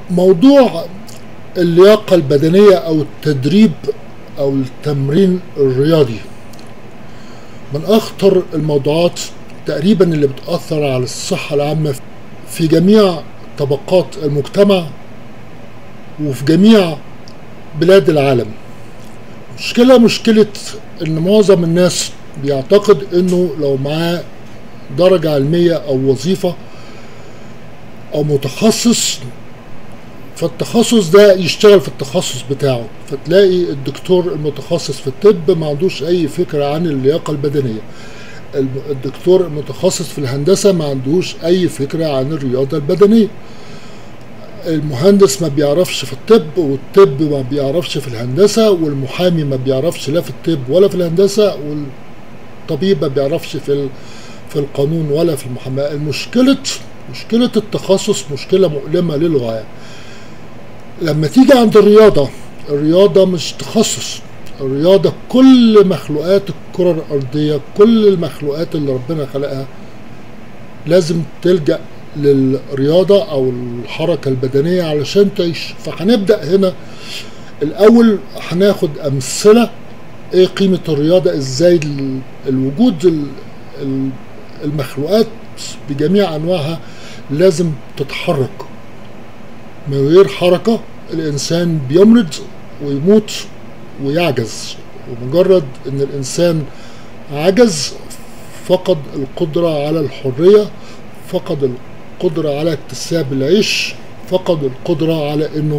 موضوع اللياقة البدنية أو التدريب أو التمرين الرياضي من أخطر الموضوعات تقريبا اللي بتأثر على الصحة العامة في جميع طبقات المجتمع وفي جميع بلاد العالم مشكلة مشكلة إن معظم الناس بيعتقد إنه لو معاه درجة علمية أو وظيفة أو متخصص فالتخصص ده يشتغل في التخصص بتاعه فتلاقي الدكتور المتخصص في الطب ما عندوش اي فكرة عن اللياقة البدنية الدكتور المتخصص في الهندسة ما عندوش اي فكرة عن الرياضة البدنية المهندس ما بيعرفش في الطب والطب ما بيعرفش في الهندسة والمحامي ما بيعرفش لا في الطب ولا في الهندسة والطبيب ما بيعرفش في في القانون ولا في المحاماة المشكلة مشكلة التخصص مشكلة مؤلمة للغاية لما تيجي عند الرياضة الرياضة مش تخصص الرياضة كل مخلوقات الكرة الأرضية كل المخلوقات اللي ربنا خلقها لازم تلجأ للرياضة أو الحركة البدنية علشان تعيش فهنبدأ هنا الأول هناخد أمثلة إيه قيمة الرياضة إزاي الوجود المخلوقات بجميع أنواعها لازم تتحرك من غير حركة الإنسان بيمرض ويموت ويعجز ومجرد إن الإنسان عجز فقد القدرة على الحرية فقد القدرة على اكتساب العيش فقد القدرة على إنه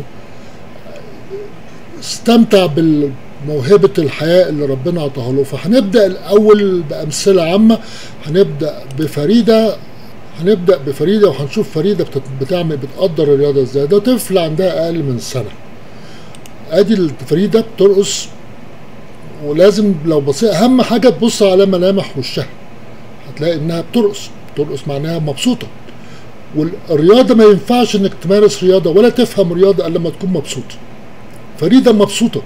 استمتع بموهبة الحياة اللي ربنا عطاها له فهنبدأ الأول بأمثلة عامة هنبدأ بفريدة هنبدا بفريده وهنشوف فريده بتعمل بتقدر الرياضه ازاي ده طفل عندها اقل من سنه ادي الفريده بترقص ولازم لو بصيت اهم حاجه تبص على ملامح وشها هتلاقي انها بترقص بترقص معناها مبسوطه والرياضه ما ينفعش انك تمارس رياضه ولا تفهم رياضه الا لما تكون مبسوط فريده مبسوطه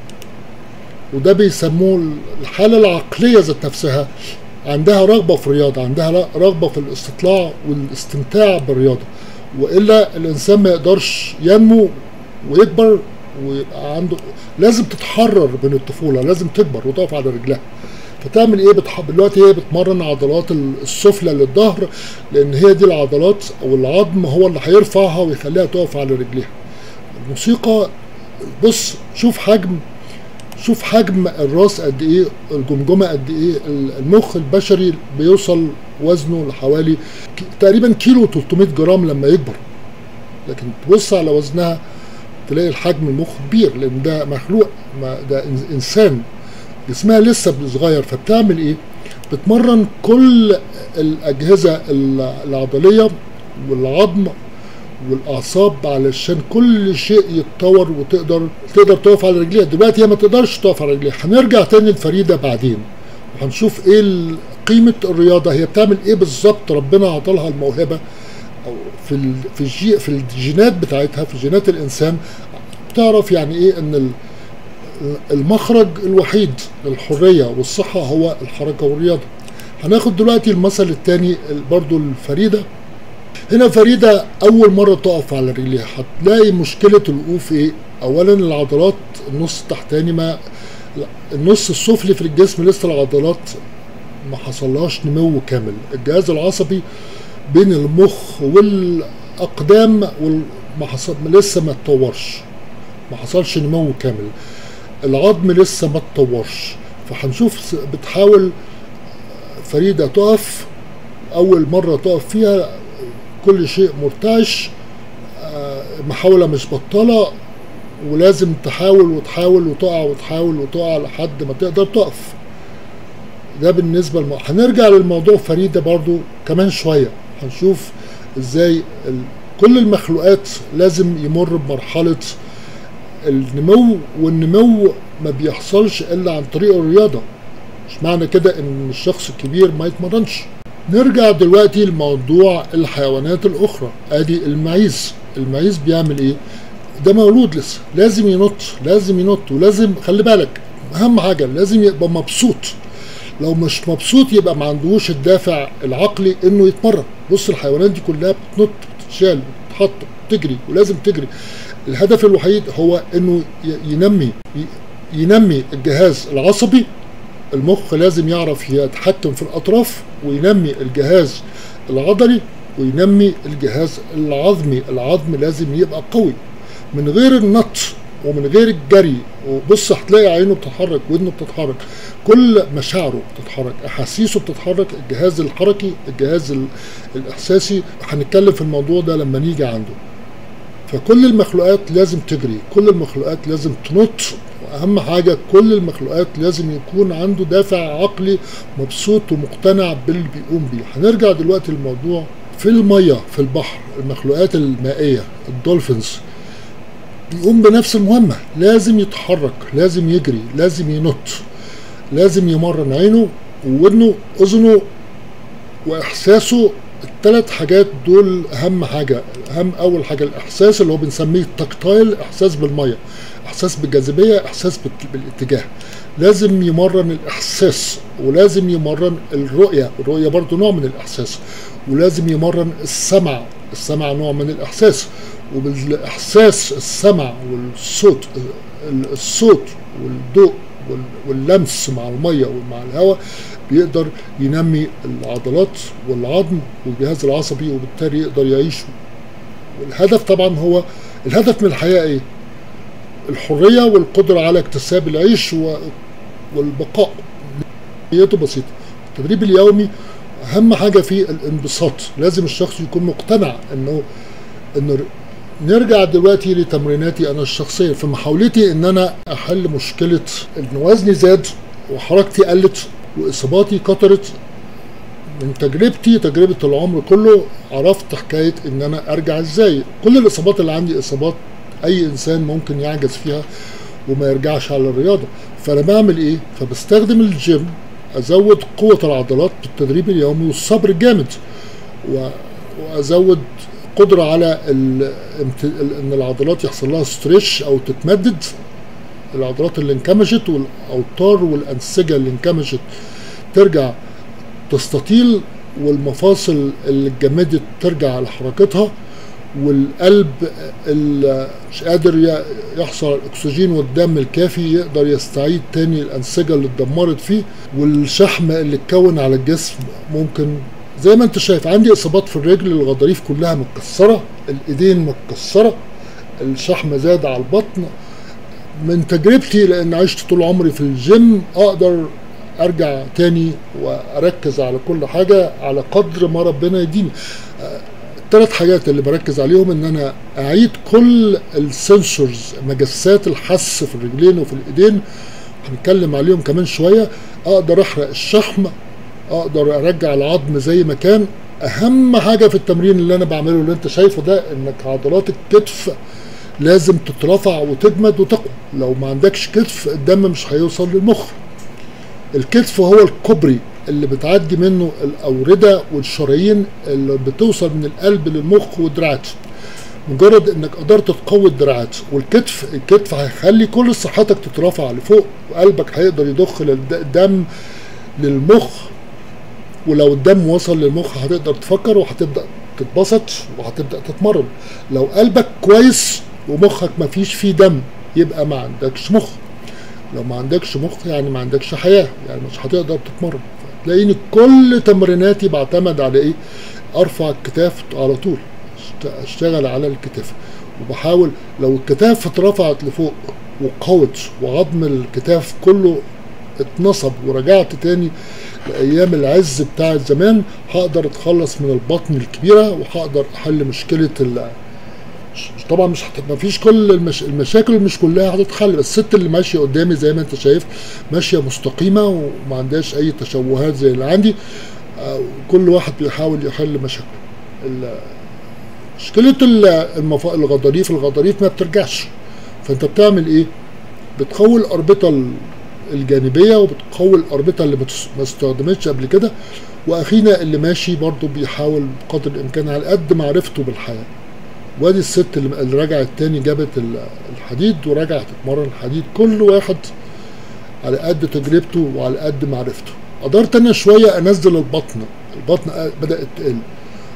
وده بيسموه الحاله العقليه ذات نفسها عندها رغبة في الرياضة عندها رغبة في الاستطلاع والاستمتاع بالرياضة وإلا الإنسان ما يقدرش ينمو ويكبر ويبقى عنده لازم تتحرر من الطفولة لازم تكبر وتقف على رجلها فتعمل ايه بتح... دلوقتي هي بتمرن عضلات السفلى للظهر لان هي دي العضلات او العظم هو اللي هيرفعها ويخليها تقف على رجليها الموسيقى بص شوف حجم شوف حجم الراس قد ايه الجمجمه قد ايه المخ البشري بيوصل وزنه لحوالي تقريبا كيلو 300 جرام لما يكبر لكن تبص على وزنها تلاقي الحجم المخ كبير لان ده مخلوق ما ده انسان جسمها لسه صغير فبتعمل ايه بتمرن كل الاجهزه العضليه والعظم والاعصاب علشان كل شيء يتطور وتقدر تقدر تقف على رجليها دلوقتي هي ما تقدرش تقف على رجليها هنرجع تاني لفريده بعدين وهنشوف ايه قيمه الرياضه هي بتعمل ايه بالظبط ربنا عطالها الموهبه او في ال في الجي في الجينات بتاعتها في جينات الانسان تعرف يعني ايه ان المخرج الوحيد للحريه والصحه هو الحركه والرياضه هناخد دلوقتي المثل الثاني برضو الفريده هنا فريدة أول مرة تقف على رجليها هتلاقي مشكلة الوقوف إيه؟ أولا العضلات النص التحتاني ما النص السفلي في الجسم لسه العضلات ما حصلهاش نمو كامل الجهاز العصبي بين المخ والأقدام ما حصل لسه ما اتطورش ما حصلش نمو كامل العظم لسه ما اتطورش فهنشوف بتحاول فريدة تقف أول مرة تقف فيها كل شيء مرتعش محاولة مش بطالة ولازم تحاول وتحاول وتقع وتحاول وتقع لحد ما تقدر تقف ده بالنسبة للموضوع هنرجع للموضوع فريدة برضو كمان شوية هنشوف ازاي ال... كل المخلوقات لازم يمر بمرحلة النمو والنمو ما بيحصلش الا عن طريق الرياضة مش معنى كده ان الشخص الكبير ما يتمرنش نرجع دلوقتي لموضوع الحيوانات الاخرى ادي المعيز المعيز بيعمل ايه ده مولود لسه لازم ينط لازم ينط ولازم خلي بالك اهم حاجه لازم يبقى مبسوط لو مش مبسوط يبقى ما عندوش الدافع العقلي انه يتمرن بص الحيوانات دي كلها بتنط بتتشال تتحط تجري ولازم تجري الهدف الوحيد هو انه ي- ينمي ي- ينمي الجهاز العصبي المخ لازم يعرف يتحكم في الاطراف وينمي الجهاز العضلي وينمي الجهاز العظمي العظم لازم يبقى قوي من غير النط ومن غير الجري وبص هتلاقي عينه بتتحرك ودنه بتتحرك كل مشاعره بتتحرك احاسيسه بتتحرك الجهاز الحركي الجهاز ال- الاحساسي هنتكلم في الموضوع ده لما نيجي عنده فكل المخلوقات لازم تجري كل المخلوقات لازم تنط واهم حاجه كل المخلوقات لازم يكون عنده دافع عقلي مبسوط ومقتنع باللي بيقوم بيه هنرجع دلوقتي للموضوع في الميه في البحر المخلوقات المائيه الدولفينز بيقوم بنفس المهمه لازم يتحرك لازم يجري لازم ينط لازم يمرن عينه وودنه اذنه واحساسه الثلاث حاجات دول اهم حاجه اهم اول حاجه الاحساس اللي هو بنسميه التكتايل احساس بالميه احساس بالجاذبيه احساس بال- بالاتجاه لازم يمرن الاحساس ولازم يمرن الرؤيه الرؤيه برضو نوع من الاحساس ولازم يمرن السمع السمع نوع من الاحساس وبالاحساس السمع والصوت ال- الصوت والضوء وال- واللمس مع الميه ومع الهواء بيقدر ينمي العضلات والعظم والجهاز العصبي وبالتالي يقدر يعيش والهدف طبعا هو الهدف من الحياه ايه؟ الحريه والقدره على اكتساب العيش و- والبقاء نيته بسيطه التدريب اليومي اهم حاجه فيه الانبساط لازم الشخص يكون مقتنع انه انه نرجع دلوقتي لتمريناتي انا الشخصيه في محاولتي ان انا احل مشكله ان وزني زاد وحركتي قلت واصاباتي كترت من تجربتي تجربه العمر كله عرفت حكايه ان انا ارجع ازاي كل الاصابات اللي عندي اصابات اي انسان ممكن يعجز فيها وما يرجعش على الرياضه فانا بعمل ايه فبستخدم الجيم ازود قوه العضلات بالتدريب اليومي والصبر الجامد و- وازود قدره على ال- امت- ال- ان العضلات يحصل لها ستريش او تتمدد العضلات اللي انكمشت والاوتار والانسجه اللي انكمشت ترجع تستطيل والمفاصل اللي اتجمدت ترجع لحركتها والقلب اللي مش قادر ي- يحصل الاكسجين والدم الكافي يقدر يستعيد تاني الانسجه اللي اتدمرت فيه والشحم اللي اتكون على الجسم ممكن زي ما انت شايف عندي اصابات في الرجل الغضاريف كلها متكسره الايدين متكسره الشحم زاد على البطن من تجربتي لان عشت طول عمري في الجيم اقدر ارجع تاني واركز على كل حاجه على قدر ما ربنا يديني الثلاث حاجات اللي بركز عليهم ان انا اعيد كل السنسورز مجسات الحس في الرجلين وفي الايدين هنتكلم عليهم كمان شويه اقدر احرق الشحم اقدر ارجع العظم زي ما كان اهم حاجه في التمرين اللي انا بعمله اللي انت شايفه ده انك عضلات الكتف لازم تترفع وتجمد وتقوى لو ما عندكش كتف الدم مش هيوصل للمخ الكتف هو الكوبري اللي بتعدي منه الأوردة والشرايين اللي بتوصل من القلب للمخ والدراعات مجرد انك قدرت تقوي الدراعات والكتف الكتف هيخلي كل صحتك تترفع لفوق وقلبك هيقدر يضخ الد- الدم للمخ ولو الدم وصل للمخ هتقدر تفكر وهتبدا تتبسط وهتبدا تتمرن لو قلبك كويس ومخك ما فيش فيه دم يبقى ما عندكش مخ لو ما عندكش مخ يعني ما عندكش حياه يعني مش هتقدر تتمرن تلاقيني كل تمريناتي بعتمد على ايه ارفع الكتاف على طول أشت- اشتغل على الكتاف وبحاول لو الكتاف اترفعت لفوق وقوت وعظم الكتاف كله اتنصب ورجعت تاني لايام العز بتاع زمان هقدر اتخلص من البطن الكبيره وهقدر احل مشكله ال مش- طبعا مش هت... ما فيش كل المش... المشاكل مش كلها هتتحل بس الست اللي ماشيه قدامي زي ما انت شايف ماشيه مستقيمه وما عندهاش اي تشوهات زي اللي عندي آه، كل واحد بيحاول يحل مشاكله ال- مشكله ال- المف... الغضاريف الغضاريف ما بترجعش فانت بتعمل ايه بتقوي الاربطه ال- الجانبيه وبتقوي الاربطه اللي بتس- ما استخدمتش قبل كده واخينا اللي ماشي برضه بيحاول بقدر الامكان على قد معرفته بالحياه وادي الست اللي اللي رجعت تاني جابت ال- الحديد ورجعت تتمرن الحديد كل واحد على قد تجربته وعلى قد معرفته قدرت انا شويه انزل البطن البطن بدات تقل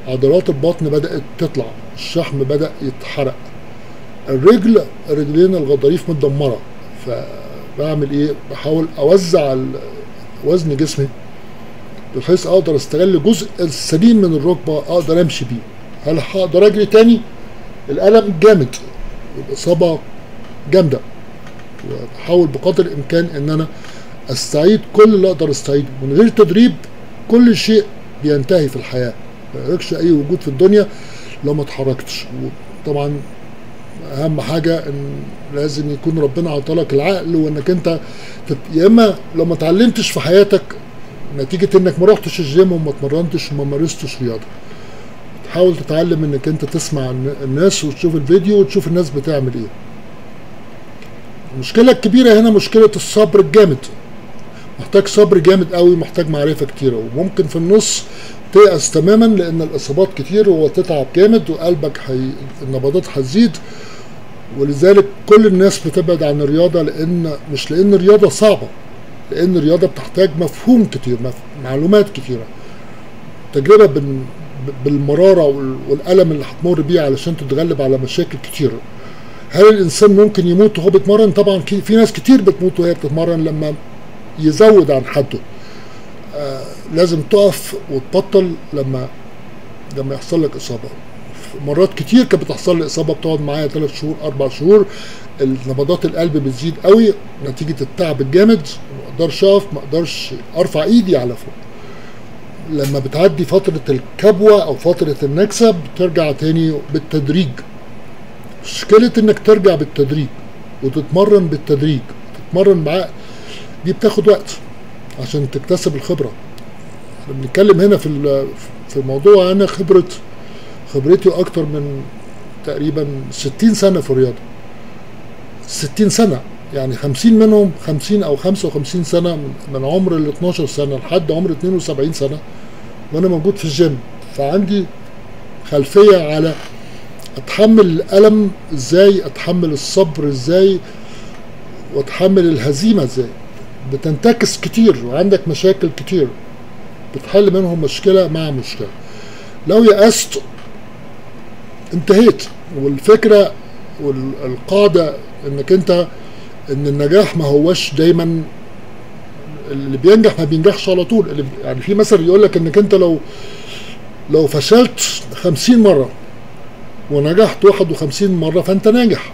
عضلات البطن بدات تطلع الشحم بدا يتحرق الرجل رجلين الغضاريف متدمره فبعمل ايه بحاول اوزع ال- وزن جسمي بحيث اقدر استغل الجزء السليم من الركبه اقدر امشي بيه هل هقدر اجري تاني الالم جامد الاصابه جامده وبحاول بقدر الامكان ان انا استعيد كل اللي اقدر استعيده من غير تدريب كل شيء بينتهي في الحياه ما يقدرش اي وجود في الدنيا لو ما اتحركتش وطبعا اهم حاجه ان لازم يكون ربنا عطالك العقل وانك انت تت... يا اما لو ما اتعلمتش في حياتك نتيجه انك ما رحتش الجيم وما اتمرنتش وما مارستش رياضه تحاول تتعلم انك انت تسمع الن- الناس وتشوف الفيديو وتشوف الناس بتعمل ايه المشكله الكبيره هنا مشكله الصبر الجامد محتاج صبر جامد قوي محتاج معرفه كتيره وممكن في النص تيأس تماما لان الاصابات كتير وتتعب جامد وقلبك حي... النبضات هتزيد ولذلك كل الناس بتبعد عن الرياضه لان مش لان الرياضه صعبه لان الرياضه بتحتاج مفهوم كتير مف... معلومات كتيره تجربه بال... بالمراره وال... والالم اللي هتمر بيه علشان تتغلب على مشاكل كتيره هل الانسان ممكن يموت وهو بيتمرن طبعا كي- في ناس كتير بتموت وهي بتتمرن لما يزود عن حده آه لازم تقف وتبطل لما لما يحصل لك اصابه مرات كتير كانت بتحصل لي اصابه بتقعد معايا ثلاث شهور اربع شهور نبضات القلب بتزيد قوي نتيجه التعب الجامد ما اقدرش اقف ما اقدرش ارفع ايدي على فوق لما بتعدي فتره الكبوه او فتره النكسه بترجع تاني بالتدريج مشكله انك ترجع بالتدريج وتتمرن بالتدريج تتمرن بعقل دي بتاخد وقت عشان تكتسب الخبره احنا بنتكلم هنا في ال- في الموضوع انا خبره خبرتي اكتر من تقريبا 60 سنه في الرياضه 60 سنه يعني 50 منهم 50 او 55 سنه من- من عمر ال 12 سنه لحد عمر 72 سنه وانا موجود في الجيم فعندي خلفيه على اتحمل الالم ازاي اتحمل الصبر ازاي واتحمل الهزيمه ازاي بتنتكس كتير وعندك مشاكل كتير بتحل منهم مشكله مع مشكله لو يأست انتهيت والفكره والقاعده انك انت ان النجاح ما هوش دايما اللي بينجح ما بينجحش على طول اللي يعني في مثل يقول لك انك انت لو لو فشلت 50 مره ونجحت 51 مره فانت ناجح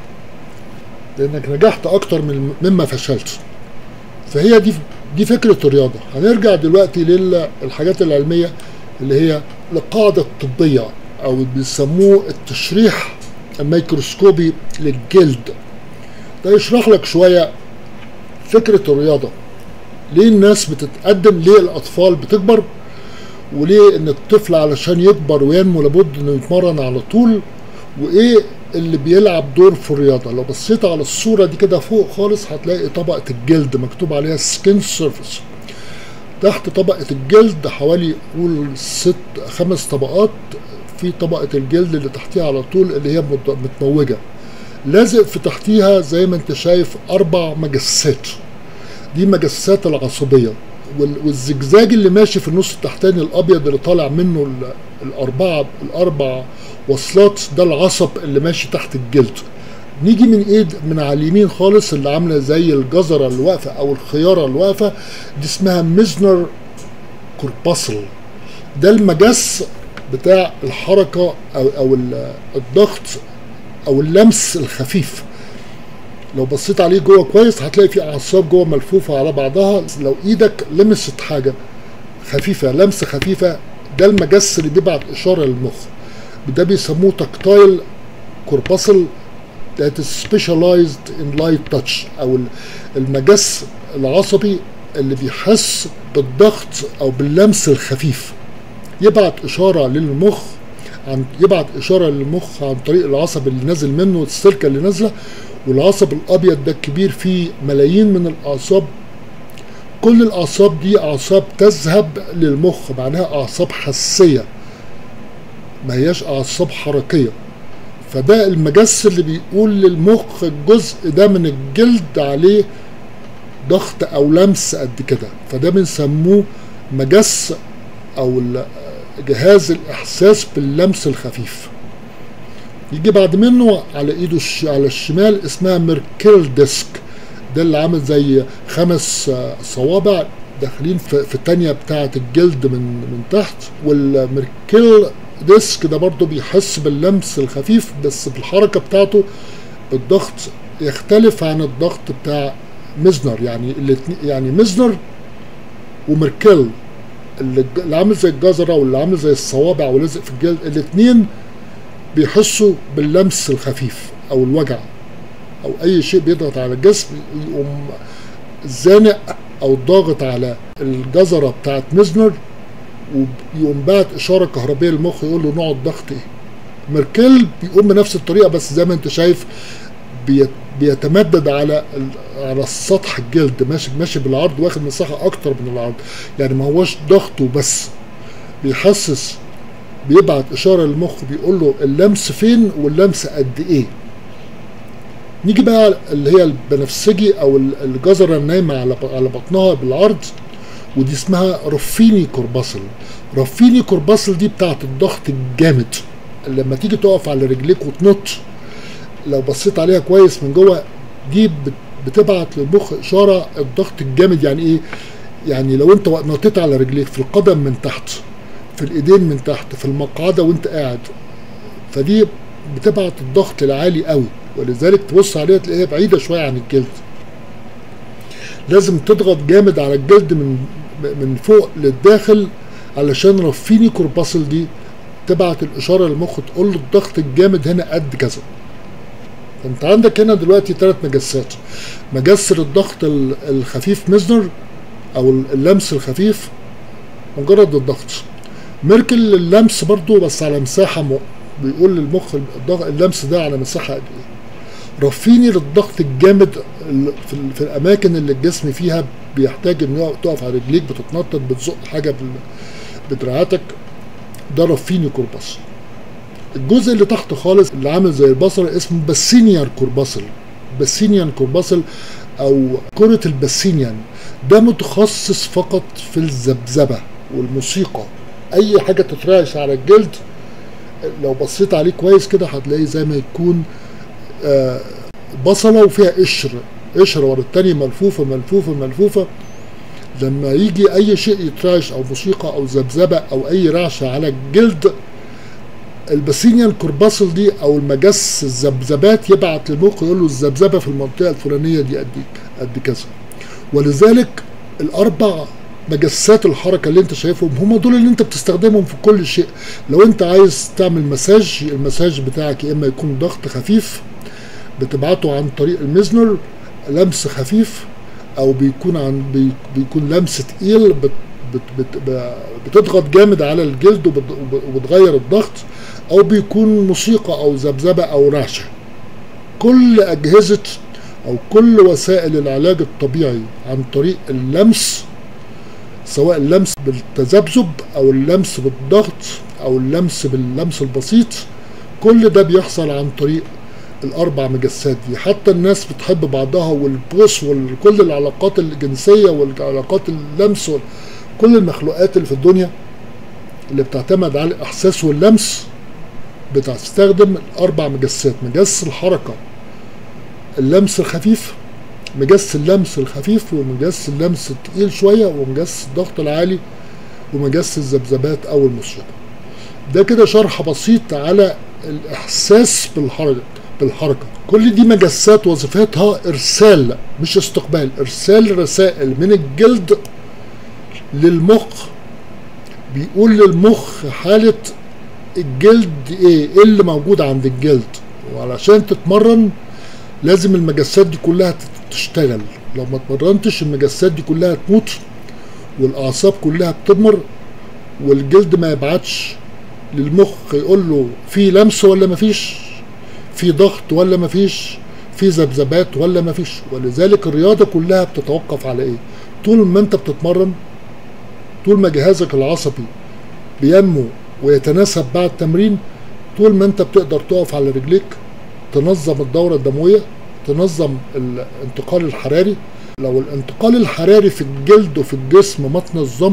لانك نجحت اكتر من مما فشلت فهي دي دي فكره الرياضه هنرجع دلوقتي للحاجات العلميه اللي هي القاعده الطبيه او بيسموه التشريح الميكروسكوبي للجلد ده يشرح لك شويه فكره الرياضه ليه الناس بتتقدم ليه الاطفال بتكبر وليه ان الطفل علشان يكبر وينمو لابد انه يتمرن على طول وايه اللي بيلعب دور في الرياضه لو بصيت على الصوره دي كده فوق خالص هتلاقي طبقه الجلد مكتوب عليها سكين سيرفيس تحت طبقه الجلد حوالي قول ست خمس طبقات في طبقه الجلد اللي تحتيها على طول اللي هي مت- متموجه لازق في تحتيها زي ما انت شايف اربع مجسات دي مجسات العصبيه وال- والزجزاج اللي ماشي في النص التحتاني الابيض اللي طالع منه ال- الاربعه الاربع وصلات ده العصب اللي ماشي تحت الجلد نيجي من ايد من على اليمين خالص اللي عامله زي الجزره اللي واقفه او الخياره اللي واقفه دي اسمها ميزنر كورباسل ده المجس بتاع الحركه او او ال- الضغط او اللمس الخفيف لو بصيت عليه جوه كويس هتلاقي في اعصاب جوه ملفوفه على بعضها لو ايدك لمست حاجه خفيفه لمسه خفيفه ده المجس اللي بيبعت اشاره للمخ ده بيسموه تكتايل كورباسل that is specialized in light touch او ال- المجس العصبي اللي بيحس بالضغط او باللمس الخفيف يبعت اشاره للمخ عن يبعت اشاره للمخ عن طريق العصب اللي نازل منه السلكه اللي نازله والعصب الابيض ده الكبير فيه ملايين من الاعصاب كل الاعصاب دي اعصاب تذهب للمخ معناها اعصاب حسيه ما هياش اعصاب حركيه فده المجس اللي بيقول للمخ الجزء ده من الجلد عليه ضغط او لمس قد كده فده بنسموه مجس او ال- جهاز الاحساس باللمس الخفيف يجي بعد منه على ايده الش... على الشمال اسمها ميركل ديسك ده اللي عامل زي خمس آه، صوابع داخلين في, في التانية بتاعة الجلد من من تحت والميركل ديسك ده برضو بيحس باللمس الخفيف بس بالحركة بتاعته الضغط يختلف عن الضغط بتاع ميزنر يعني الاتنين يعني ميزنر وميركل اللي اللي عامل زي الجزرة واللي عامل زي الصوابع ولازق في الجلد الاتنين بيحسوا باللمس الخفيف او الوجع او اي شيء بيضغط على الجسم يقوم زانق او ضاغط على الجزره بتاعت ميزنر ويقوم باعت اشاره كهربائيه للمخ يقول له نوع الضغط ايه ميركل بيقوم بنفس الطريقه بس زي ما انت شايف بيت بيتمدد على ال- على السطح الجلد ماشي ماشي بالعرض واخد مساحه اكتر من العرض يعني ما هوش ضغطه بس بيحسس بيبعت اشاره للمخ بيقول له اللمس فين واللمس قد ايه نيجي بقى اللي هي البنفسجي او ال- الجزره النايمه على ب- على بطنها بالعرض ودي اسمها رفيني كورباسل رفيني كورباسل دي بتاعت الضغط الجامد لما تيجي تقف على رجليك وتنط لو بصيت عليها كويس من جوه دي بت- بتبعت للمخ اشاره الضغط الجامد يعني ايه يعني لو انت نطيت على رجليك في القدم من تحت في الايدين من تحت في المقعده وانت قاعد فدي بتبعت الضغط العالي قوي ولذلك تبص عليها تلاقيها بعيده شويه عن الجلد لازم تضغط جامد على الجلد من من فوق للداخل علشان رفيني كورباسل دي تبعت الاشاره للمخ تقول له الضغط الجامد هنا قد كذا انت عندك هنا دلوقتي ثلاث مجسات مجس الضغط ال- الخفيف ميزنر او اللمس الخفيف مجرد الضغط ميركل اللمس برضو بس على مساحه م... بيقول للمخ الضغط اللمس ده على مساحه قد ايه رفيني للضغط الجامد ال- في, ال- في الاماكن اللي الجسم فيها بيحتاج ان يقف- تقف على رجليك بتتنطط بتزق حاجه بال- بدراعاتك ده رفيني كورباسل الجزء اللي تحت خالص اللي عامل زي البصر اسمه باسينيان كورباسل باسينيان كورباسل او كرة الباسينيان ده متخصص فقط في الذبذبة والموسيقى اي حاجة تترعش على الجلد لو بصيت عليه كويس كده هتلاقيه زي ما يكون آه، بصلة وفيها قشر قشرة ورا التانية ملفوفة ملفوفة ملفوفة لما يجي اي شيء يترعش او موسيقى او ذبذبة او اي رعشة على الجلد الباسينيان كورباسل دي او المجس الذبذبات يبعت للمخ يقول له الذبذبه في المنطقه الفلانيه دي قد قد كذا ولذلك الاربع مجسات الحركه اللي انت شايفهم هم دول اللي انت بتستخدمهم في كل شيء لو انت عايز تعمل مساج المساج بتاعك يا اما يكون ضغط خفيف بتبعته عن طريق الميزنر لمس خفيف او بيكون عن بي بيكون لمس تقيل بت بت بت ب- بتضغط جامد على الجلد وبت- وب- وبتغير الضغط او بيكون موسيقى او ذبذبه او رعشه كل اجهزه او كل وسائل العلاج الطبيعي عن طريق اللمس سواء اللمس بالتذبذب او اللمس بالضغط او اللمس باللمس البسيط كل ده بيحصل عن طريق الاربع مجسات دي حتى الناس بتحب بعضها والبوس وكل العلاقات الجنسيه والعلاقات اللمس وال- كل المخلوقات اللي في الدنيا اللي بتعتمد على الاحساس واللمس بتستخدم الاربع مجسات مجس الحركه اللمس الخفيف مجس اللمس الخفيف ومجس اللمس التقيل شويه ومجس الضغط العالي ومجس الذبذبات او الموسيقى ده كده شرح بسيط على الاحساس بالحركه بالحركه كل دي مجسات وظيفتها ارسال مش استقبال ارسال رسائل من الجلد للمخ بيقول للمخ حاله الجلد ايه ايه اللي موجود عند الجلد وعلشان تتمرن لازم المجسات دي كلها تت- تشتغل لو ما اتمرنتش المجسات دي كلها تموت والاعصاب كلها بتضمر والجلد ما يبعتش للمخ يقول له في لمس ولا ما فيش في ضغط ولا ما فيش في ذبذبات ولا ما فيش ولذلك الرياضة كلها بتتوقف على ايه طول ما انت بتتمرن طول ما جهازك العصبي بينمو ويتناسب بعد التمرين طول ما انت بتقدر تقف على رجليك تنظم الدورة الدموية تنظم الانتقال الحراري لو الانتقال الحراري في الجلد وفي الجسم ما تنظمش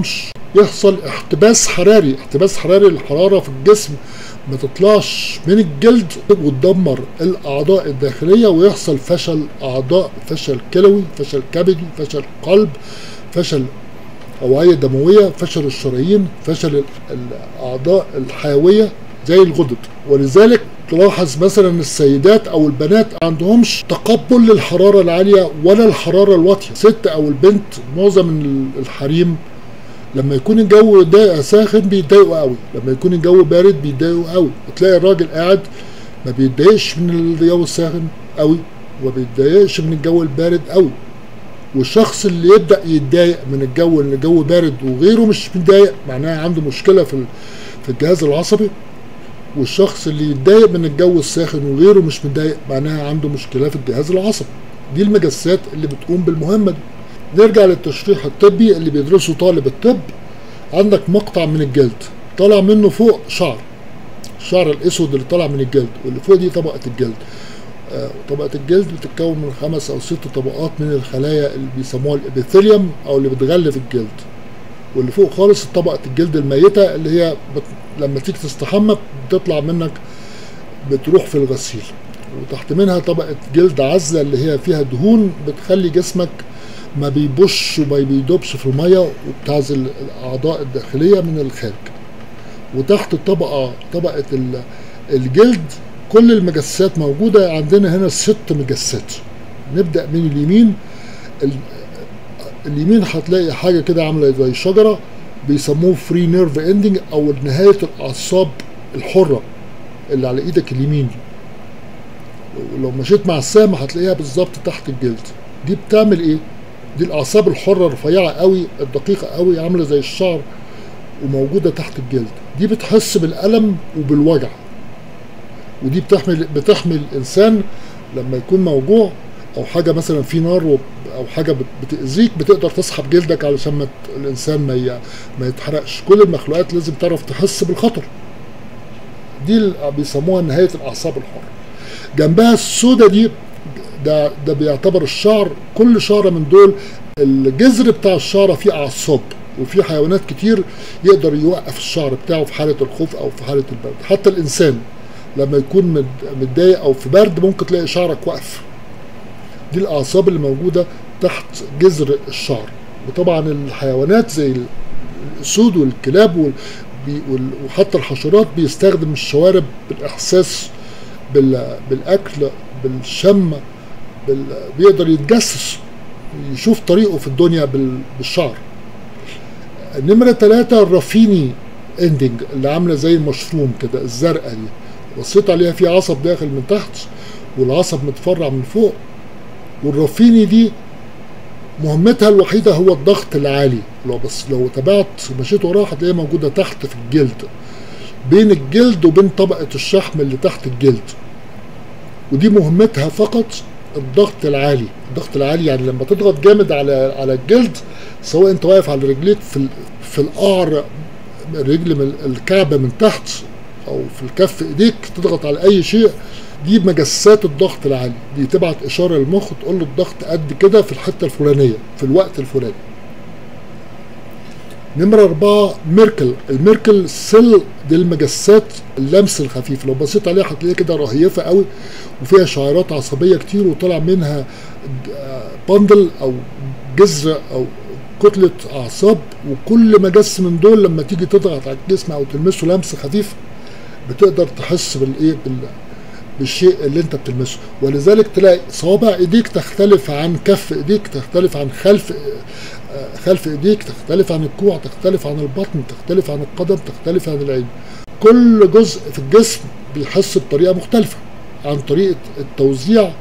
يحصل احتباس حراري احتباس حراري الحراره في الجسم ما تطلعش من الجلد وتدمر الاعضاء الداخليه ويحصل فشل اعضاء فشل كلوي فشل كبدي فشل قلب فشل اوعيه دمويه فشل الشرايين فشل الاعضاء الحيويه زي الغدد ولذلك تلاحظ مثلا السيدات او البنات عندهمش تقبل للحراره العاليه ولا الحراره الواطيه ست او البنت معظم الحريم لما يكون الجو ده ساخن بيتضايقوا قوي لما يكون الجو بارد بيتضايقوا قوي وتلاقي الراجل قاعد ما بيتضايقش من الجو الساخن قوي وما بيتضايقش من الجو البارد قوي والشخص اللي يبدا يتضايق من الجو اللي الجو بارد وغيره مش متضايق معناها عنده مشكله في في الجهاز العصبي والشخص اللي يتضايق من الجو الساخن وغيره مش متضايق معناها عنده مشكله في الجهاز العصبي دي المجسات اللي بتقوم بالمهمه دي نرجع للتشريح الطبي اللي بيدرسه طالب الطب عندك مقطع من الجلد طالع منه فوق شعر الشعر الاسود اللي طالع من الجلد واللي فوق دي طبقه الجلد آه طبقه الجلد بتتكون من خمس او ست طبقات من الخلايا اللي بيسموها الابيثيليوم او اللي بتغلف الجلد واللي فوق خالص طبقه الجلد الميته اللي هي بت... لما تيجي تستحمى بتطلع منك بتروح في الغسيل وتحت منها طبقه جلد عزله اللي هي فيها دهون بتخلي جسمك ما بيبش وما بيدوبش في الميه وبتعزل الاعضاء الداخليه من الخارج وتحت الطبقه طبقه الجلد كل المجسات موجوده عندنا هنا ست مجسات نبدا من اليمين اليمين هتلاقي حاجه كده عامله زي شجره بيسموه فري نيرف اندنج او نهايه الاعصاب الحره اللي على ايدك اليمين دي ولو مشيت مع السهم هتلاقيها بالظبط تحت الجلد دي بتعمل ايه دي الاعصاب الحره الرفيعه قوي الدقيقه قوي عامله زي الشعر وموجوده تحت الجلد دي بتحس بالالم وبالوجع ودي بتحمل بتحمي الانسان لما يكون موجوع او حاجه مثلا في نار او حاجه بتاذيك بتقدر تسحب جلدك علشان ما الانسان ما ما يتحرقش كل المخلوقات لازم تعرف تحس بالخطر دي بيسموها نهايه الاعصاب الحره جنبها السودة دي ده ده بيعتبر الشعر كل شعره من دول الجذر بتاع الشعره فيه اعصاب وفي حيوانات كتير يقدر يوقف الشعر بتاعه في حاله الخوف او في حاله البرد حتى الانسان لما يكون متضايق او في برد ممكن تلاقي شعرك واقف دي الاعصاب اللي موجوده تحت جذر الشعر وطبعا الحيوانات زي الاسود والكلاب وحتى الحشرات بيستخدم الشوارب بالاحساس بالاكل بالشم بال... بيقدر يتجسس يشوف طريقه في الدنيا بالشعر نمرة ثلاثة الرافيني اندنج اللي عاملة زي المشروم كده الزرقاء دي بصيت عليها في عصب داخل من تحت والعصب متفرع من فوق والرافيني دي مهمتها الوحيدة هو الضغط العالي لو بس لو تابعت مشيت وراها هتلاقيها موجودة تحت في الجلد بين الجلد وبين طبقة الشحم اللي تحت الجلد ودي مهمتها فقط الضغط العالي الضغط العالي يعني لما تضغط جامد على على الجلد سواء انت واقف على رجليك في في القعر الرجل من الكعبه من تحت او في الكف ايديك تضغط على اي شيء دي مجسات الضغط العالي دي تبعت اشاره للمخ تقول له الضغط قد كده في الحته الفلانيه في الوقت الفلاني نمرة أربعة ميركل الميركل سيل دي المجسات اللمس الخفيف لو بصيت عليها هتلاقيها كده رهيفة قوي وفيها شعيرات عصبية كتير وطلع منها باندل أو جذر أو كتلة أعصاب وكل مجس من دول لما تيجي تضغط على الجسم أو تلمسه لمس خفيف بتقدر تحس بالإيه بال بالشيء اللي انت بتلمسه ولذلك تلاقي صوابع ايديك تختلف عن كف ايديك تختلف عن خلف خلف ايديك تختلف عن الكوع تختلف عن البطن تختلف عن القدم تختلف عن العين كل جزء في الجسم بيحس بطريقه مختلفه عن طريقه التوزيع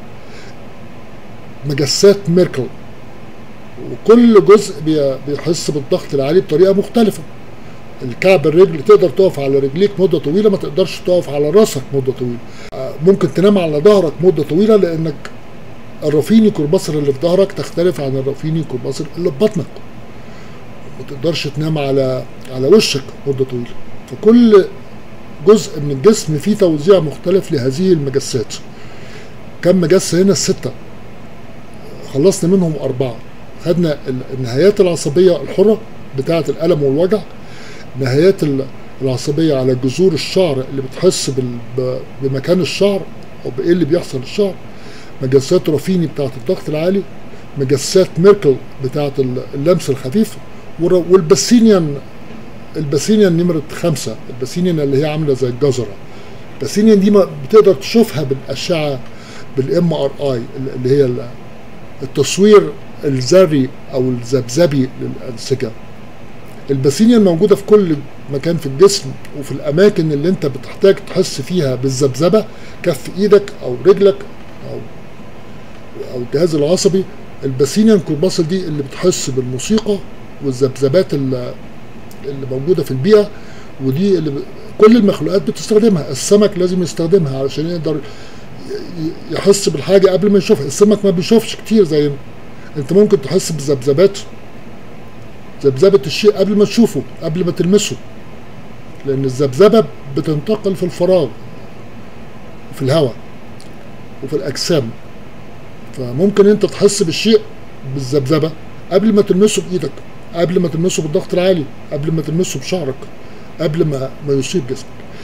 مجسات ميركل وكل جزء بيحس بالضغط العالي بطريقه مختلفه الكعب الرجل تقدر تقف على رجليك مده طويله ما تقدرش تقف على راسك مده طويله ممكن تنام على ظهرك مده طويله لانك الرافيني كربصر اللي في ظهرك تختلف عن الرافيني كربصر اللي في بطنك ما تقدرش تنام على على وشك مده طويله فكل جزء من الجسم فيه توزيع مختلف لهذه المجسات كم مجسة هنا ستة خلصنا منهم أربعة خدنا النهايات العصبية الحرة بتاعه الالم والوجع نهايات العصبيه على جذور الشعر اللي بتحس بمكان الشعر او بايه اللي بيحصل للشعر مجسات رافيني بتاعه الضغط العالي مجسات ميركل بتاعه اللمس الخفيف والباسينيان الباسينيان نمرة خمسة الباسينيان اللي هي عاملة زي الجزرة الباسينيان دي بتقدر تشوفها بالأشعة بالام ار اي اللي هي التصوير الذري او الذبذبي للانسجه الباسينيان موجوده في كل مكان في الجسم وفي الاماكن اللي انت بتحتاج تحس فيها بالذبذبه كف ايدك او رجلك او او الجهاز العصبي الباسينيان كورباسل دي اللي بتحس بالموسيقى والذبذبات اللي موجوده في البيئه ودي اللي كل المخلوقات بتستخدمها السمك لازم يستخدمها علشان يقدر يحس بالحاجه قبل ما يشوفها السمك ما بيشوفش كتير زي انت ممكن تحس بذبذبات ذبذبه الشيء قبل ما تشوفه قبل ما تلمسه لان الذبذبه بتنتقل في الفراغ في الهواء وفي الاجسام فممكن انت تحس بالشيء بالذبذبه قبل ما تلمسه بايدك قبل ما تلمسه بالضغط العالي قبل ما تلمسه بشعرك قبل ما ما يصيب جسمك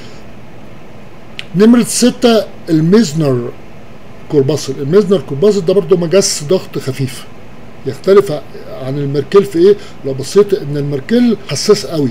نمرة ستة الميزنر كورباسل الميزنر كورباسل ده برضو مجس ضغط خفيف يختلف عن المركل في ايه لو بصيت ان المركل حساس قوي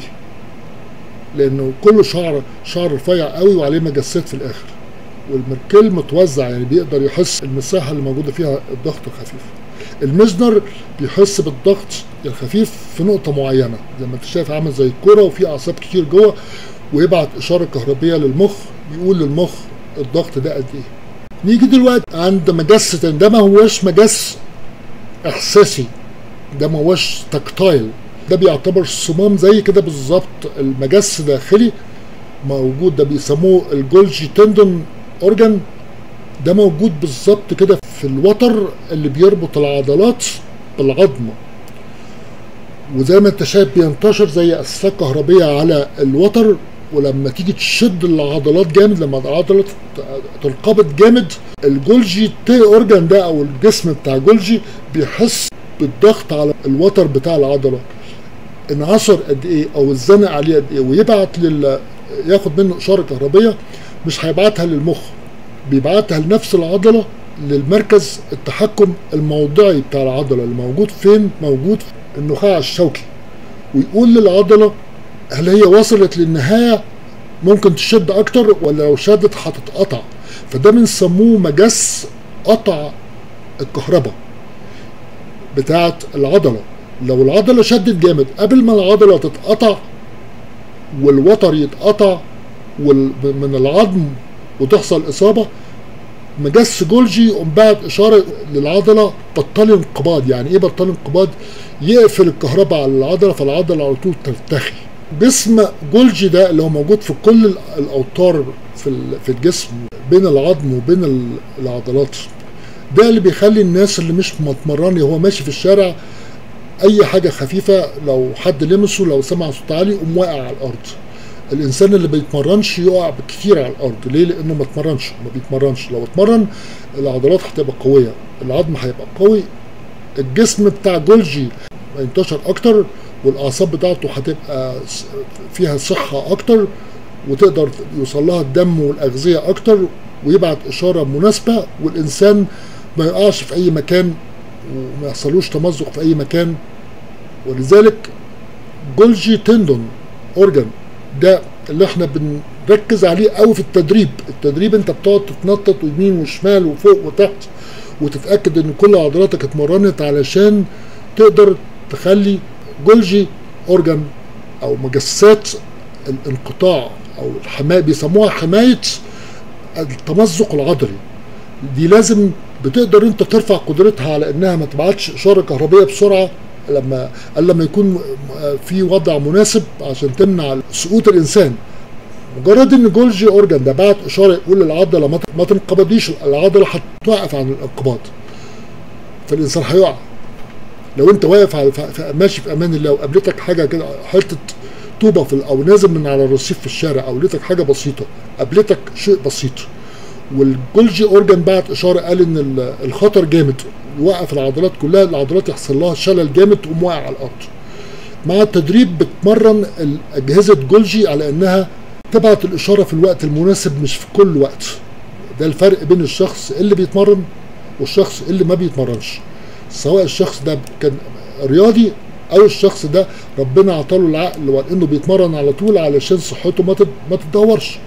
لانه كله شعر شعر رفيع قوي وعليه مجسات في الاخر والمركل متوزع يعني بيقدر يحس المساحه اللي موجوده فيها الضغط الخفيف الميزنر بيحس بالضغط الخفيف في نقطه معينه زي ما انت شايف عامل زي الكوره وفي اعصاب كتير جوه ويبعت اشاره كهربيه للمخ يقول للمخ الضغط ده قد ايه نيجي دلوقتي عند مجس ده ما هوش مجس احساسي ده ما هوش تكتايل ده بيعتبر صمام زي كده بالظبط المجس داخلي موجود ده بيسموه الجولجي تندون اورجان ده موجود بالظبط كده في الوتر اللي بيربط العضلات بالعظم وزي ما انت شايف بينتشر زي اسلاك كهربيه على الوتر ولما تيجي تشد العضلات جامد لما العضلات تنقبض جامد الجولجي تي اورجان ده او الجسم بتاع جولجي بيحس بالضغط على الوتر بتاع العضله انعصر قد ايه او اتزنق عليه قد ايه ويبعت لل ياخد منه اشاره كهربيه مش هيبعتها للمخ بيبعتها لنفس العضله للمركز التحكم الموضعي بتاع العضله اللي موجود فين موجود في النخاع الشوكي ويقول للعضله هل هي وصلت للنهايه ممكن تشد اكتر ولا لو شدت هتتقطع فده بنسموه مجس قطع الكهرباء بتاعه العضله لو العضله شدت جامد قبل ما العضله تتقطع والوتر يتقطع من العظم وتحصل اصابه مجس جولجي يقوم بعت اشاره للعضله بطلي انقباض يعني ايه بطلي انقباض يقفل الكهرباء على العضله فالعضله على طول ترتخي جسم جولجي ده اللي هو موجود في كل الاوتار في في الجسم بين العظم وبين العضلات ده اللي بيخلي الناس اللي مش متمرنه هو ماشي في الشارع اي حاجه خفيفه لو حد لمسه لو سمع صوت عالي يقوم واقع على الارض الانسان اللي بيتمرنش يقع كتير على الارض ليه لانه ما اتمرنش ما بيتمرنش لو اتمرن العضلات هتبقى قويه العظم هيبقى قوي الجسم بتاع جولجي هينتشر اكتر والاعصاب بتاعته هتبقى فيها صحه اكتر وتقدر يوصل لها الدم والاغذيه اكتر ويبعت اشاره مناسبه والانسان ما يقعش في اي مكان وما يحصلوش تمزق في اي مكان ولذلك جولجي تندون اورجان ده اللي احنا بنركز عليه قوي في التدريب التدريب انت بتقعد تتنطط يمين وشمال وفوق وتحت وتتاكد ان كل عضلاتك اتمرنت علشان تقدر تخلي جولجي اورجان او مجسات الانقطاع او الحمايه بيسموها حمايه التمزق العضلي دي لازم بتقدر انت ترفع قدرتها على انها ما تبعتش اشاره كهربيه بسرعه لما قال لما يكون في وضع مناسب عشان تمنع سقوط الانسان مجرد ان جولجي اورجان ده بعت اشاره يقول للعضله ما تنقبضيش العضله هتوقف عن الانقباض فالانسان هيقع لو انت واقف على ماشي في امان الله وقابلتك حاجه كده حته طوبه في او نازل من على الرصيف في الشارع او لقيتك حاجه بسيطه قابلتك شيء بسيط والجولجي اورجان بعت اشاره قال ان الخطر جامد يوقف العضلات كلها العضلات يحصل لها شلل جامد تقوم واقع على الارض مع التدريب بتمرن اجهزه جولجي على انها تبعت الاشاره في الوقت المناسب مش في كل وقت ده الفرق بين الشخص اللي بيتمرن والشخص اللي ما بيتمرنش سواء الشخص ده كان رياضي او الشخص ده ربنا عطاله العقل وانه بيتمرن على طول علشان صحته ما ما تتدهورش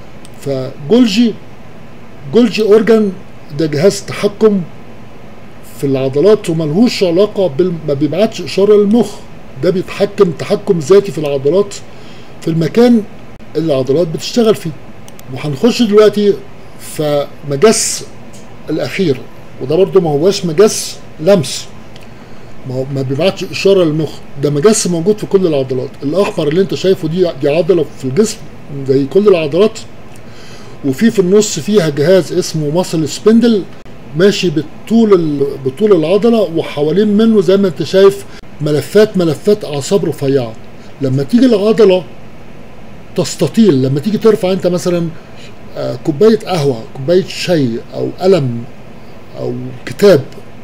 فجولجي جولجي اورجان ده جهاز تحكم في العضلات وملهوش علاقة بال... ما بيبعتش إشارة للمخ ده بيتحكم تحكم ذاتي في العضلات في المكان اللي العضلات بتشتغل فيه وهنخش دلوقتي في مجس الأخير وده برضو ما هواش مجس لمس ما هو ما بيبعتش إشارة للمخ ده مجس موجود في كل العضلات الأحمر اللي أنت شايفه دي دي عضلة في الجسم زي كل العضلات وفي في النص فيها جهاز اسمه ماسل سبندل ماشي بطول بطول العضله وحوالين منه زي ما انت شايف ملفات ملفات اعصاب رفيعه لما تيجي العضله تستطيل لما تيجي ترفع انت مثلا كوبايه قهوه كوبايه شاي او قلم او كتاب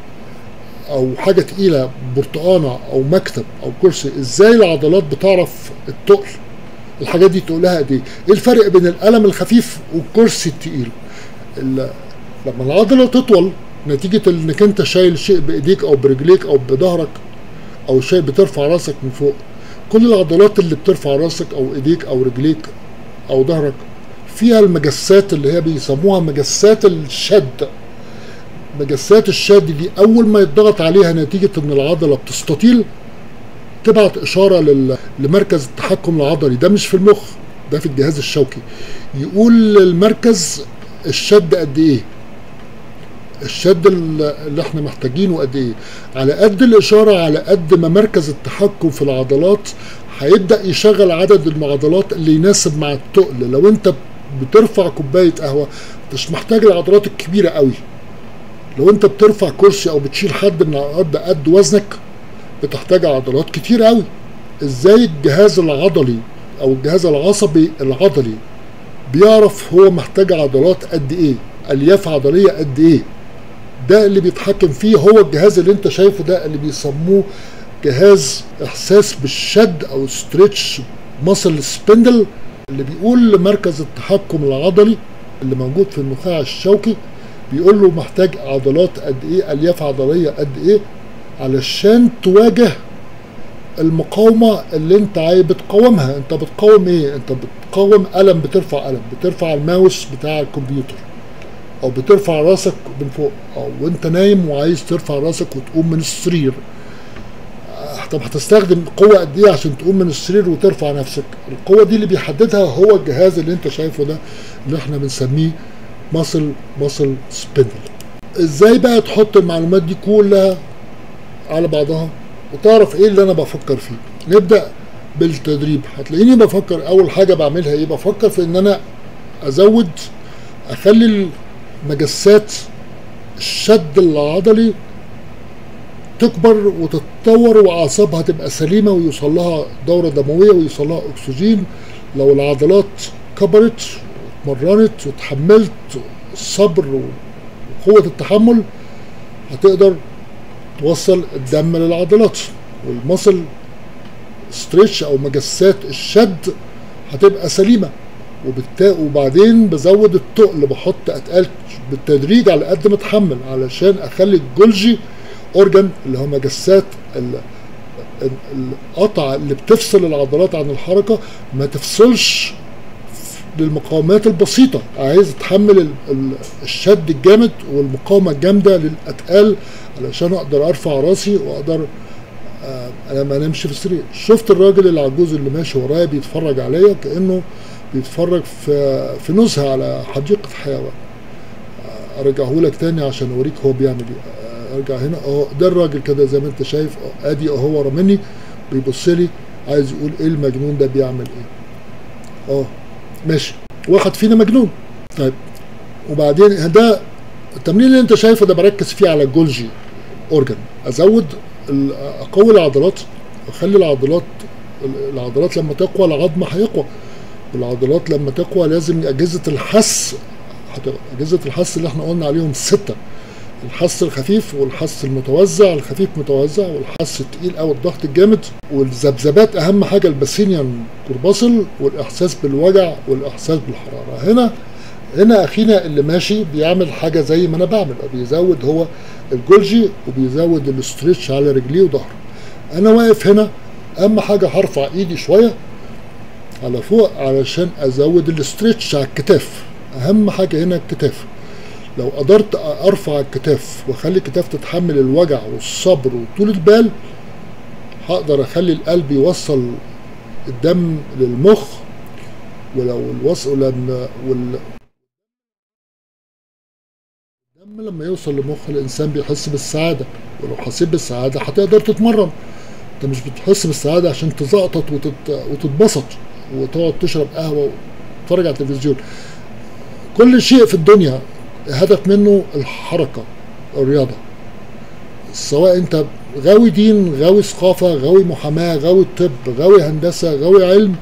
او حاجه تقيله برتقانه او مكتب او كرسي ازاي العضلات بتعرف التقل الحاجات دي تقولها قد ايه ايه الفرق بين القلم الخفيف والكرسي التقيل لما العضله تطول نتيجه انك انت شايل شيء بايديك او برجليك او بظهرك او شيء بترفع راسك من فوق كل العضلات اللي بترفع راسك او ايديك او رجليك او ظهرك فيها المجسات اللي هي بيسموها مجسات الشد مجسات الشد دي اول ما يتضغط عليها نتيجه ان العضله بتستطيل تبعت اشاره لل... لمركز التحكم العضلي ده مش في المخ ده في الجهاز الشوكي يقول للمركز الشد قد ايه الشد اللي احنا محتاجينه قد ايه على قد الاشاره على قد ما مركز التحكم في العضلات هيبدا يشغل عدد العضلات اللي يناسب مع التقل لو انت بترفع كوبايه قهوه مش محتاج العضلات الكبيره قوي لو انت بترفع كرسي او بتشيل حد من الارض قد وزنك بتحتاج عضلات كتير قوي ازاي الجهاز العضلي او الجهاز العصبي العضلي بيعرف هو محتاج عضلات قد ايه الياف عضليه قد ايه ده اللي بيتحكم فيه هو الجهاز اللي انت شايفه ده اللي بيسموه جهاز احساس بالشد او ستريتش ماسل سبندل اللي بيقول لمركز التحكم العضلي اللي موجود في النخاع الشوكي بيقول له محتاج عضلات قد ايه الياف عضليه قد ايه علشان تواجه المقاومه اللي انت عايز بتقاومها انت بتقاوم ايه انت بتقاوم قلم بترفع قلم بترفع الماوس بتاع الكمبيوتر او بترفع راسك من فوق او وانت نايم وعايز ترفع راسك وتقوم من السرير طب هتستخدم قوة قد ايه عشان تقوم من السرير وترفع نفسك القوة دي اللي بيحددها هو الجهاز اللي انت شايفه ده اللي احنا بنسميه ماسل ماسل سبندل ازاي بقى تحط المعلومات دي كلها على بعضها وتعرف ايه اللي انا بفكر فيه نبدأ بالتدريب هتلاقيني بفكر اول حاجة بعملها ايه بفكر في ان انا ازود اخلي مجسات الشد العضلي تكبر وتتطور واعصابها تبقى سليمه ويوصل لها دوره دمويه ويوصل لها اكسجين لو العضلات كبرت واتمرنت وتحملت الصبر وقوه التحمل هتقدر توصل الدم للعضلات والمصل ستريتش او مجسات الشد هتبقى سليمه وبالتالي وبعدين بزود التقل بحط اتقال بالتدريج على قد ما اتحمل علشان اخلي الجولجي اورجان اللي هو مجسات القطع اللي بتفصل العضلات عن الحركه ما تفصلش للمقاومات البسيطة عايز اتحمل الشد الجامد والمقاومة الجامدة للأتقال علشان أقدر أرفع راسي وأقدر أنا ما نمشي في السرير شفت الراجل العجوز اللي ماشي ورايا بيتفرج عليا كأنه بيتفرج في في نزهة على حديقة حيوان ارجعه لك تاني عشان اوريك هو بيعمل ايه ارجع هنا اهو ده الراجل كده زي ما انت شايف ادي اهو ورا مني بيبص لي عايز يقول ايه المجنون ده بيعمل ايه اه ماشي واحد فينا مجنون طيب وبعدين ده التمرين اللي انت شايفه ده بركز فيه على الجولجي اورجان ازود اقوي العضلات واخلي العضلات العضلات لما تقوى العظم هيقوى والعضلات لما تقوى لازم اجهزه الحس اجهزه الحس اللي احنا قلنا عليهم سته الحس الخفيف والحس المتوزع الخفيف متوزع والحس التقيل او الضغط الجامد والذبذبات اهم حاجه الباسينيان كورباسل والاحساس بالوجع والاحساس بالحراره هنا هنا اخينا اللي ماشي بيعمل حاجه زي ما انا بعمل بيزود هو الجولجي وبيزود الاستريتش على رجليه وظهره انا واقف هنا اهم حاجه هرفع ايدي شويه على فوق علشان ازود الاستريتش على الكتاف اهم حاجه هنا الكتاف لو قدرت ارفع الكتاف واخلي الكتاف تتحمل الوجع والصبر وطول البال هقدر اخلي القلب يوصل الدم للمخ ولو الوصل لما وال الدم لما يوصل لمخ الانسان بيحس بالسعاده ولو حسيت بالسعاده هتقدر تتمرن انت مش بتحس بالسعاده عشان تزقطط وتت... وتتبسط وتقعد تشرب قهوه وتتفرج على التلفزيون كل شيء في الدنيا هدف منه الحركه الرياضه سواء انت غاوي دين غاوي ثقافه غاوي محاماه غاوي طب غاوي هندسه غاوي علم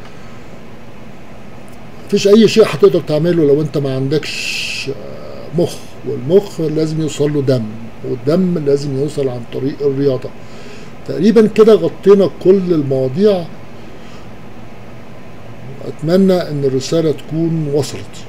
مفيش اي شيء هتقدر تعمله لو انت ما عندكش مخ والمخ لازم يوصل له دم والدم لازم يوصل عن طريق الرياضه تقريبا كده غطينا كل المواضيع اتمنى ان الرساله تكون وصلت